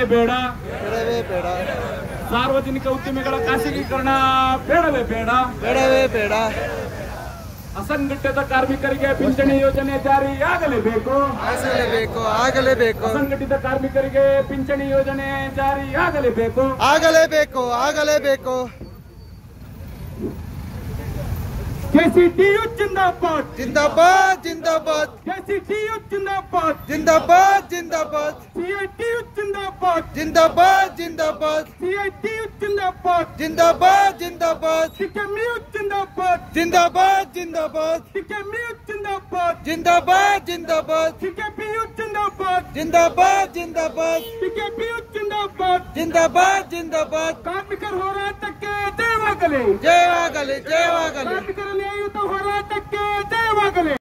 ಬೇಡ ಬೇಡವೇ ಬೇಡ ಸಾರ್ವಜನಿಕ ಉದ್ದಿಮೆಗಳ ಖಾಸಗೀಕರಣ ಬೇಡವೇ ಬೇಡ ಬೇಡವೇ ಬೇಡ ಅಸಂಘಟಿತ ಕಾರ್ಮಿಕರಿಗೆ ಪಿಂಚಣಿ ಯೋಜನೆ ಜಾರಿಯಾಗಲೇಬೇಕು ಆಗಲೇಬೇಕು ಆಗಲೇಬೇಕು ಅಸಂಘಟಿತ ಕಾರ್ಮಿಕರಿಗೆ ಪಿಂಚಣಿ ಯೋಜನೆ ಜಾರಿಯಾಗಲೇಬೇಕು ಆಗಲೇಬೇಕು ಆಗಲೇಬೇಕು ಕೆಸಿಟಿಯು ಜಿಂದಾಬಾದ್ ಜಿಂದಾಬಾದ್ ಜಿಂದಾಬಾದ್ ಕೆಸಿಟಿಯು ಜಿಂದಾಬಾದ್ ಜಿಂದಾಬಾದ್ ಜಿಂದಾಬಾದ್ ಸಿಐಟಿಯು ಜಿಂದಾಬಾದ್ ಜಿಂದಾಬಾದ್ ಜಿಂದಾಬಾದ್ ಸಿಐಟಿಯು ಜಿಂದಾಬಾದ್ ಜಿಂದಾಬಾದ್ ಜಿಂದಾಬಾದ್ ಸಿಕೆಮಿಯು ಜಿಂದಾಬಾದ್ ಜಿಂದಾಬಾದ್ ಜಿಂದಾಬಾದ್ ಸಿಕೆಮಿಯು ಜಿಂದಾಬಾದ್ ಜಿಂದಾಬಾದ್ ಜಿಂದಾಬಾದ್ ಸಿಕೆಪಿಯು ಜಿಂದಾಬಾದ್ ಜಿಂದಾಬಾದ್ ಜಿಂದಾಬಾದ್ ಸಿಕೆಪಿಯು ಜಿಂದಾಬಾದ್ ಜಿಂದಾಬಾದ್ ಜಿಂದಾಬಾದ್ ಕಾರ್ಮಿಕರ ಹೋರಾಟಕ್ಕೆ ಜಯವಾಗಲಿ ಜಯವಾಗಲಿ ಜಯವಾಗಲಿ ಕಾರ್ಮಿಕರ ನ್ಯಾಯಯುತ ಹೋರಾಟಕ್ಕೆ ಜಯವಾಗಲಿ